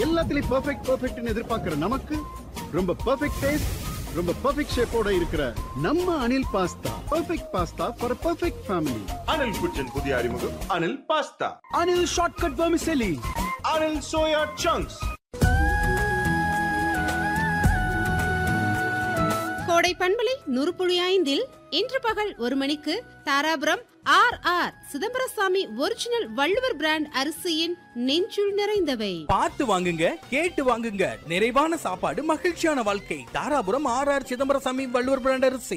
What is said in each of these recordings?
எல்லாத்துலயும் பெர்ஃபெக்ட் பெர்ஃபெக்ட்னு எதிர்பார்க்கிற நமக்கு ரொம்ப பெர்ஃபெக்ட் டேஸ்ட் ரொம்ப பெர்ஃபெக்ட் ஷேப்போட இருக்கிற நம்ம Anil pasta perfect pasta for perfect family Anil kitchen புதிய அறிமுகம் Anil pasta Anil shortcut vermicelli Anil soya chunks கோடை பண்பலை நுறுப்புழி ஐந்தில் இன்று பகல் ஒரு மணிக்கு Dharapuram R R Chidambarasamy original Valluvar brand அரிசியின் நெஞ்சுள் நிறைந்தவை பார்த்து வாங்குங்க கேட்டு வாங்குங்க நிறைவான சாப்பாடு மகிழ்ச்சியான வாழ்க்கை Dharapuram R R Chidambarasamy Valluvar brand அரிசி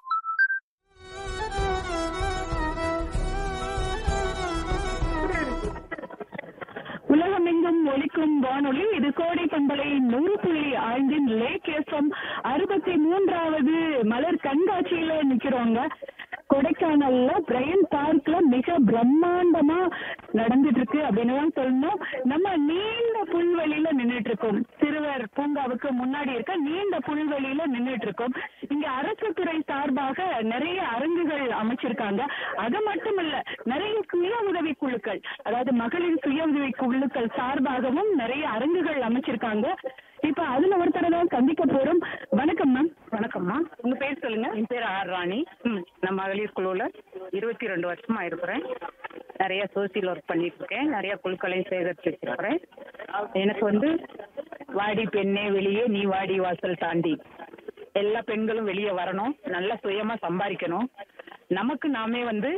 உலகமெங்கும் ஒலிக்கும் வானொலி இது கோடை பண்பலை நூறு புள்ளி ஐந்தின் லேக் எஃப்எம் அறுபத்தி மூன்றாவது மலர் கண்காட்சியில நிக்கிறோங்க கொடைக்கானல்ல பிரையன் பார்க்ல மிக பிரம்மாண்டமா நடந்துட்டு இருக்கு அப்படின்னு தான் சொல்லணும் நம்ம நீண்ட புல்வெளியில நின்னுட்டு இருக்கோம் சிறுவர் பூங்காவுக்கு முன்னாடி இருக்க நீண்ட புல்வெளியில நின்னுட்டு இருக்கோம் இங்க அரசு துறை சார்பாக நிறைய அரங்குகள் அமைச்சிருக்காங்க அது மட்டும் இல்ல நிறைய சுய உதவி குழுக்கள் அதாவது மகளிர் சுய உதவி குழுக்கள் சார்பாகவும் நிறைய அரங்குகள் அமைச்சிருக்காங்க இப்ப அதுல ஒருத்தரை தான் சந்திக்க போறோம் வணக்கம் மேம் வணக்கம்மா உங்க பேர் சொல்லுங்க என் பேர் ஆர் ராணி ம். நான் மகளிர் குழுவில் இருபத்தி ரெண்டு வருஷமா இருக்கிறேன் நிறைய சோசியல் ஒர்க் பண்ணிட்டு இருக்கேன் நிறைய குழுக்களையும் சேகரித்து வச்சிருக்கிறேன் எனக்கு வந்து வாடி பெண்ணே வெளியே நீ வாடி வாசல் தாண்டி எல்லா பெண்களும் வெளியே வரணும் நல்லா சுயமா சம்பாதிக்கணும் நமக்கு நாமே வந்து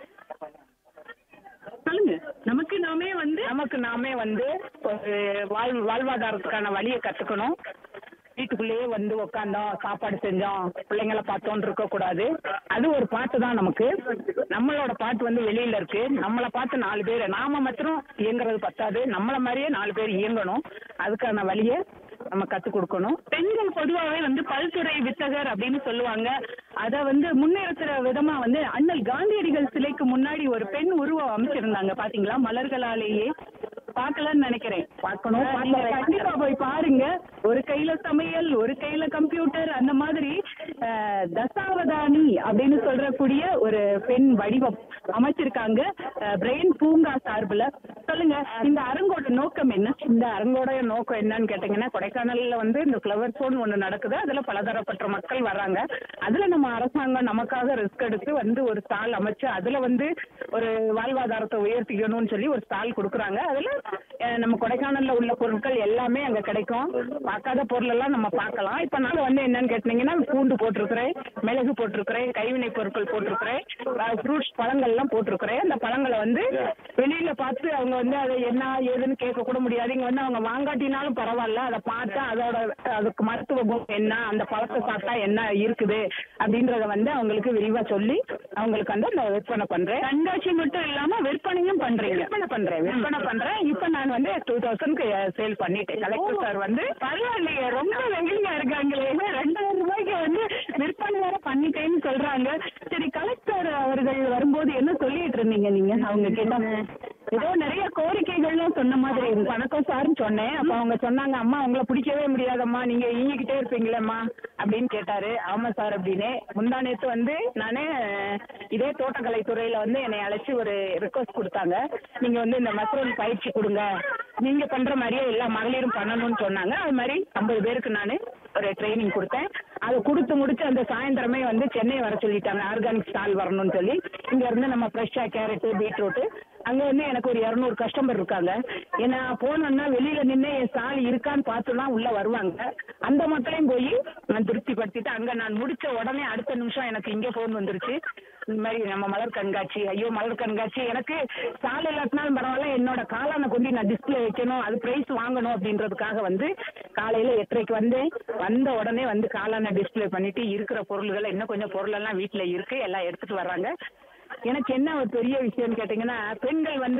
சொல்லுங்க நமக்கு நாமே வந்து நமக்கு நாமே வந்து ஒரு வாழ் வாழ்வாதாரத்துக்கான வழியை கத்துக்கணும் வீட்டுக்குள்ளேயே வந்து உக்காந்தோம் சாப்பாடு செஞ்சோம் பிள்ளைங்கள பார்த்தோன்னு இருக்க கூடாது அது ஒரு பாட்டு தான் நமக்கு நம்மளோட பாட்டு வந்து வெளியில இருக்கு நம்மளை பார்த்து நாலு பேர் நாம மாத்திரம் இயங்குறது பத்தாது நம்மள மாதிரியே நாலு பேர் இயங்கணும் அதுக்கான வழியை நம்ம கத்து கொடுக்கணும் பெண்கள் பொதுவாகவே வந்து பல்துறை வித்தகர் அப்படின்னு சொல்லுவாங்க அத வந்து முன்னேற்றுற விதமா வந்து அண்ணல் காந்தியடிகள் சிலைக்கு முன்னாடி ஒரு பெண் உருவம் அமைச்சிருந்தாங்க பாத்தீங்களா மலர்களாலேயே பார்க்கலன்னு நினைக்கிறேன் பார்க்கணும், நீங்க பார்க்கறேன். கண்டிப்பா போய் பாருங்க ஒரு கையில சமையல் ஒரு கையில கம்ப்யூட்டர் அந்த மாதிரி அஹ், தசாவதானி அப்படின்னு சொல்றக்கூடிய ஒரு பெண் வடிவம் அமைச்சிருக்காங்க பிரெயின் பூங்கா சார்புல சொல்லுங்க இந்த அரங்கோட நோக்கம் என்ன இந்த அரங்கோட நோக்கம் என்னன்னு கேட்டீங்கன்னா கொடைக்கானல்ல வந்து இந்த ஃப்ளவர் ஷோன்னு ஒண்ணு நடக்குது அதுல பலதரப்பட்ட மக்கள் வர்றாங்க அதுல நம்ம அரசாங்கம் நமக்காக ரிஸ்க் எடுத்து வந்து ஒரு ஸ்டால் அமைச்சு அதுல வந்து ஒரு வாழ்வாதாரத்தை உயர்த்திக்கணும்னு சொல்லி ஒரு ஸ்டால் கொடுக்குறாங்க அதுல அஹ், நம்ம கொடைக்கானல்ல உள்ள பொருட்கள் எல்லாமே அங்க கிடைக்கும் பார்க்காத பொருள் எல்லாம் நம்ம பார்க்கலாம் இப்ப நான் வந்து என்னன்னு கேட்டீங்கன்னா பூண்டு போட்டிருக்கிறேன் மிளகு போட்டிருக்கிறேன் கைவினை பொருட்கள் போட்டிருக்கிறேன் ஃப்ரூட்ஸ் பழங்கள் எல்லாம் போட்டிருக்கிறேன் அந்த பழங்களை வந்து வெளியில பார்த்து அவங்க வந்து அதை என்ன ஏதுன்னு கேட்க கூட முடியாது இங்க வந்து அவங்க வாங்காட்டினாலும் பரவாயில்ல அதை பார்த்தா அதோட அதுக்கு மருத்துவ குணம் என்ன அந்த பழத்தை சாப்பிட்டா என்ன இருக்குது அப்படின்றத வந்து அவங்களுக்கு விரிவா சொல்லி அவங்களுக்கு வந்து அந்த விற்பனை பண்றேன் கண்காட்சி மட்டும் இல்லாம விற்பனையும் பண்றீங்க விற்பனை பண்றேன் விற்பனை பண்றேன் இப்ப நான் வந்து டூ தௌசண்ட்க்கு சேல் பண்ணிட்டேன் கலெக்டர் சார் வந்து பரவாயில்லையே ரொம்ப வெகுளியா இருக்காங்களே ரெண்டாயிரம் ரூபாய்க்கு வந்து விற்பனை வேற பண்ணிட்டேன்னு சொல்றாங்க சரி கலெக்டர் அவர்கள் வரும்போது என்ன சொல்லிட்டு இருந்தீங்க நீங்க அவங்க கிட்ட ஏதோ நிறைய கோரிக்கைகள்லாம் சொன்ன மாதிரி இருந்து வணக்கம் சார்னு சொன்னேன் அப்ப அவங்க சொன்னாங்க அம்மா உங்களை பிடிக்கவே முடியாதம்மா நீங்க ஈங்கிட்டே இருப்பீங்களேம்மா அப்படின்னு கேட்டாரு ஆமா சார் அப்படின்னு முந்தா நேத்து வந்து நானே அஹ், இதே தோட்டக்கலை துறையில வந்து என்னை அழைச்சு ஒரு ரிக்வஸ்ட் கொடுத்தாங்க நீங்க வந்து இந்த மஸ்ரூம் பயிற்சி கொடுங்க நீங்க பண்ற மாதிரியே எல்லா மகளிரும் பண்ணணும்னு சொன்னாங்க அது மாதிரி ஐம்பது பேருக்கு நான் ஒரு ட்ரைனிங் கொடுத்தேன் அதை கொடுத்து முடிச்சு அந்த சாயந்தரமே வந்து சென்னை வர சொல்லிட்டாங்க ஆர்கானிக் ஸ்டால் வரணும்னு சொல்லி இங்க இருந்து நம்ம ஃப்ரெஷ்ஷா கேரட்டு பீட்ரூட்டு அங்க வந்து எனக்கு ஒரு இரநூறு கஸ்டமர் இருக்காங்க ஏன்னா போனோம்னா வெளியில நின்று என் ஸ்டால் இருக்கான்னு பார்த்து தான் உள்ள வருவாங்க அந்த மக்களையும் போய் நான் திருப்திப்படுத்திட்டு அங்க நான் முடிச்ச உடனே அடுத்த நிமிஷம் எனக்கு இங்க ஃபோன் வந்துருச்சு இந்த மாதிரி நம்ம மலர் கண்காட்சி ஐயோ மலர் கண்காட்சி எனக்கு ஸ்டால் இல்லாட்டினாலும் பரவாயில்ல என்னோட காலான கொண்டு நான் டிஸ்பிளே வைக்கணும் அது பிரைஸ் வாங்கணும் அப்படின்றதுக்காக வந்து காலையில எட்டரைக்கு வந்து வந்த உடனே வந்து காலான டிஸ்பிளே பண்ணிட்டு இருக்கிற பொருள்களை இன்னும் கொஞ்சம் பொருள் எல்லாம் வீட்டுல இருக்கு எல்லாம் எடுத்துட்டு வர்றாங்க எனக்கு என்ன ஒரு பெரிய விஷயம்னு கேட்டீங்கன்னா பெண்கள் வந்து